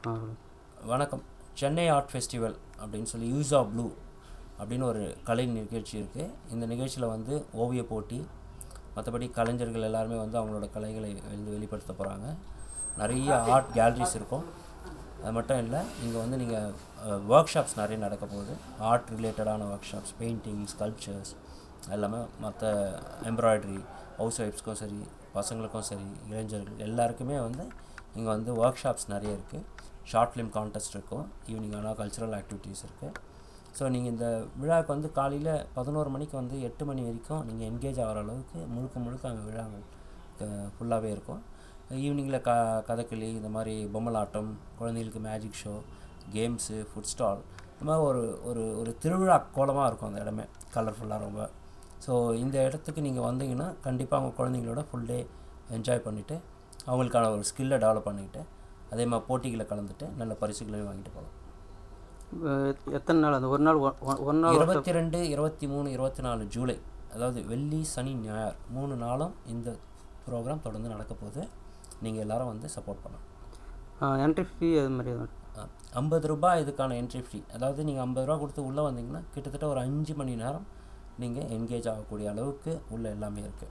ஆ வணக்கம் Chennai art festival அப்படின்னு சொல்லி யூஸ் ஆஃப் ப்ளூ அப்படின்னு ஒரு கலை நிகழ்ச்சி இருக்குது இந்த நிகழ்ச்சியில் வந்து ஓவிய போட்டி மற்றபடி கலைஞர்கள் எல்லாருமே வந்து அவங்களோட கலைகளை வந்து வெளிப்படுத்த போகிறாங்க நிறைய ஆர்ட் கேலரிஸ் இருக்கும் அது மட்டும் இல்லை இங்கே வந்து நீங்கள் ஒர்க் ஷாப்ஸ் நிறைய நடக்க போகுது ஆர்ட் ரிலேட்டடான ஒர்க் ஷாப்ஸ் பெயிண்டிங் ஸ்கல்ப்சர்ஸ் எல்லாமே மற்ற எம்ப்ராய்டரி ஹவுஸ் ஒய்ஃப்ஸ்க்கும் சரி பசங்களுக்கும் சரி இளைஞர்கள் எல்லாருக்குமே வந்து இங்கே வந்து ஒர்க் ஷாப்ஸ் நிறைய இருக்குது ஷார்ட் ஃபிலிம் கான்டெஸ்ட் இருக்கும் ஈவினிங் ஆனால் கல்ச்சுரல் ஆக்டிவிட்டீஸ் இருக்குது ஸோ நீங்கள் இந்த விழாவுக்கு வந்து காலையில் பதினோரு மணிக்கு வந்து எட்டு மணி வரைக்கும் நீங்கள் என்கேஜ் ஆகிற அளவுக்கு முழுக்க முழுக்க அங்கே விழாங்கள் ஃபுல்லாகவே இருக்கும் ஈவினிங்கில் க கதகளி இந்த மாதிரி பொம்மலாட்டம் குழந்தைகளுக்கு magic show games food stall இந்த மாதிரி ஒரு ஒரு ஒரு திருவிழா கோலமாக இருக்கும் அந்த இடமே கலர்ஃபுல்லாக ரொம்ப ஸோ இந்த இடத்துக்கு நீங்கள் வந்தீங்கன்னா கண்டிப்பாக அவங்க குழந்தைங்களோட ஃபுல் டே என்ஜாய் பண்ணிவிட்டு அவங்களுக்கான ஒரு ஸ்கில்லை டெவலப் பண்ணிக்கிட்டு அதே மாதிரி போட்டிகளை கலந்துட்டு நல்ல பரிசுகளையும் வாங்கிட்டு போகலாம் எத்தனை நாள் அந்த ஒரு நாள் ஒ- ஒ- ஒரு நாள் இருபத்தி ரெண்டு இருபத்தி மூணு இருபத்தி நாலு ஜூலை அதாவது வெள்ளி சனி ஞாயிறு மூணு நாளும் இந்த ப்ரோக்ராம் தொடர்ந்து நடக்க போகுது நீங்கள் எல்லாரும் வந்து சப்போர்ட் பண்ணலாம் என்ட்ரி ஃபீ அது மாதிரி எதுவும் ஐம்பது ரூபாய் இதுக்கான என்ட்ரி ஃப்ரீ அதாவது நீங்கள் ஐம்பது ரூபா கொடுத்து உள்ளே வந்தீங்கன்னா கிட்டத்தட்ட ஒரு அஞ்சு மணி நேரம் நீங்கள் என்கேஜ் ஆகக்கூடிய அளவுக்கு உள்ள எல்லாமே இருக்குது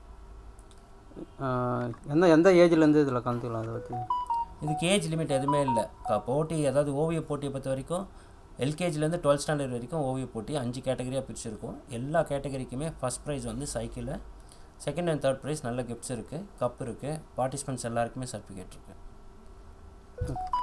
ஆ, எந்த எந்த ஏஜ்லேருந்து இதில் கலந்துக்கலாம் அதை பற்றி இதுக்கு ஏஜ் லிமிட் எதுவுமே இல்லை க போட்டி அதாவது ஓவிய போட்டியை பொறுத்த வரைக்கும் எல்கேஜிலேருந்து டுவெல்த் ஸ்டாண்டர்ட் வரைக்கும் ஓவிய போட்டி அஞ்சு கேட்டகரியாக பிரிச்சிருக்கும் எல்லா கேட்டகரிக்குமே ஃபஸ்ட் ப்ரைஸ் வந்து சைக்கிளில் செகண்ட் அண்ட் தேர்ட் ப்ரைஸ் நல்ல கிஃப்ட்ஸ் இருக்குது கப் இருக்குது பார்ட்டிசிபெண்ட்ஸ் எல்லாருக்குமே சர்டிஃபிகேட் இருக்குது